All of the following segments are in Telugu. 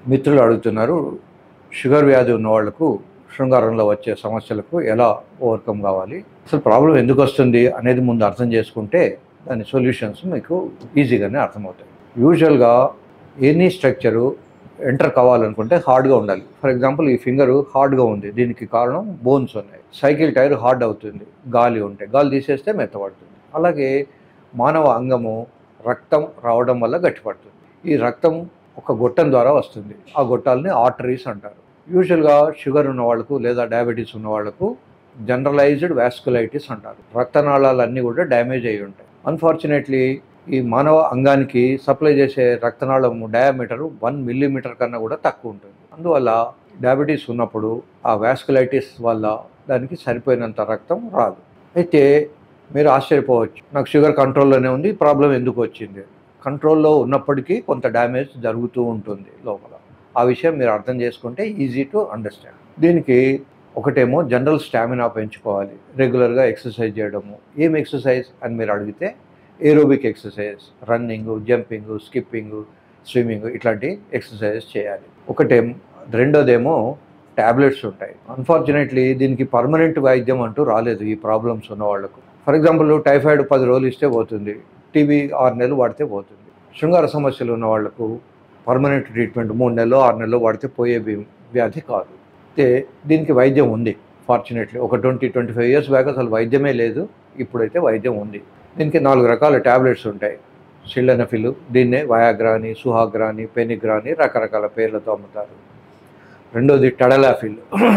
మిత్రులు అడుగుతున్నారు షుగర్ వ్యాధి ఉన్న వాళ్ళకు శృంగారంలో వచ్చే సమస్యలకు ఎలా ఓవర్కమ్ కావాలి అసలు ప్రాబ్లం ఎందుకు వస్తుంది అనేది ముందు అర్థం చేసుకుంటే దాని సొల్యూషన్స్ మీకు ఈజీగానే అర్థమవుతాయి యూజువల్గా ఎనీ స్ట్రక్చరు ఎంటర్ కావాలనుకుంటే హార్డ్గా ఉండాలి ఫర్ ఎగ్జాంపుల్ ఈ ఫింగర్ హార్డ్గా ఉంది దీనికి కారణం బోన్స్ ఉన్నాయి సైకిల్ టైర్ హార్డ్ అవుతుంది గాలి ఉంటే గాలి తీసేస్తే మెత్తబడుతుంది అలాగే మానవ అంగము రక్తం రావడం వల్ల గట్టిపడుతుంది ఈ రక్తం ఒక గొట్టం ద్వారా వస్తుంది ఆ గొట్టాలని ఆర్టరీస్ అంటారు యూజువల్గా షుగర్ ఉన్న వాళ్ళకు లేదా డయాబెటీస్ ఉన్న వాళ్ళకు జనరలైజ్డ్ వాస్కులైటిస్ అంటారు రక్తనాళాలన్నీ కూడా డ్యామేజ్ అయి ఉంటాయి అన్ఫార్చునేట్లీ ఈ మానవ అంగానికి సప్లై చేసే రక్తనాళం డయామీటర్ వన్ మిల్లీమీటర్ కన్నా కూడా తక్కువ ఉంటుంది అందువల్ల డయాబెటీస్ ఉన్నప్పుడు ఆ వాస్కులైటిస్ వల్ల దానికి సరిపోయినంత రక్తం రాదు అయితే మీరు ఆశ్చర్యపోవచ్చు నాకు షుగర్ కంట్రోల్లోనే ఉంది ప్రాబ్లం ఎందుకు వచ్చింది కంట్రోల్లో ఉన్నప్పటికీ కొంత డ్యామేజ్ జరుగుతూ ఉంటుంది లోపల ఆ విషయం మీరు అర్థం చేసుకుంటే ఈజీ టు అండర్స్టాండ్ దీనికి ఒకటేమో జనరల్ స్టామినా పెంచుకోవాలి రెగ్యులర్గా ఎక్సర్సైజ్ చేయడము ఏం ఎక్సర్సైజ్ అని మీరు అడిగితే aerobic exercise running jumping skipping swimming ఇట్లాంటి ఎక్సర్సైజెస్ చేయాలి ఒకటేమో రెండోదేమో ట్యాబ్లెట్స్ ఉంటాయి అన్ఫార్చునేట్లీ దీనికి పర్మనెంట్ వైద్యం అంటూ రాలేదు ఈ ప్రాబ్లమ్స్ ఉన్న వాళ్ళకు ఫర్ ఎగ్జాంపుల్ టైఫాయిడ్ పది రోజులు ఇస్తే పోతుంది టీబీ ఆరు నెలలు వాడితే పోతుంది శృంగార సమస్యలు ఉన్న వాళ్ళకు పర్మనెంట్ ట్రీట్మెంట్ మూడు నెలలు ఆరు నెలలు వాడితే పోయే వ్య- వ్యాధి కాదు అయితే దీనికి వైద్యం ఉంది ఫార్చునేట్లీ ఒక twenty twenty five years back అసలు వైద్యమే లేదు ఇప్పుడైతే వైద్యం ఉంది దీనికి నాలుగు రకాల ట్యాబ్లెట్స్ ఉంటాయి సిల్డనఫిల్ దీన్నే వయాగ్రా అని సుహాగ్రా అని పెనిగ్రా అని రకరకాల పేర్లతో అమ్ముతారు రెండోది టడలాఫిల్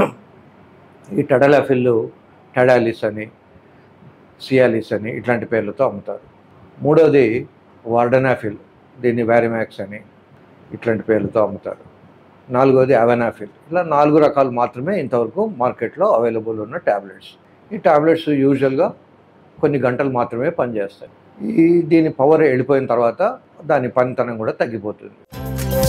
ఈ టడలాఫిల్ టడాలిస్ అని సియాలిస్ అని ఇట్లాంటి పేర్లతో అమ్ముతారు మూడోది వార్డనాఫిల్ దీన్ని వ్యారిమాక్స్ అని ఇట్లాంటి పేర్లతో అమ్ముతారు నాలుగోది అవెనాఫిల్ ఇలా నాలుగు రకాలు మాత్రమే ఇంతవరకు మార్కెట్లో అవైలబుల్ ఉన్న ట్యాబ్లెట్స్ ఈ ట్యాబ్లెట్స్ యూజువల్గా కొన్ని గంటలు మాత్రమే పనిచేస్తాయి ఈ దీని పవర్ వెళ్ళిపోయిన తర్వాత దాని పనితనం కూడా తగ్గిపోతుంది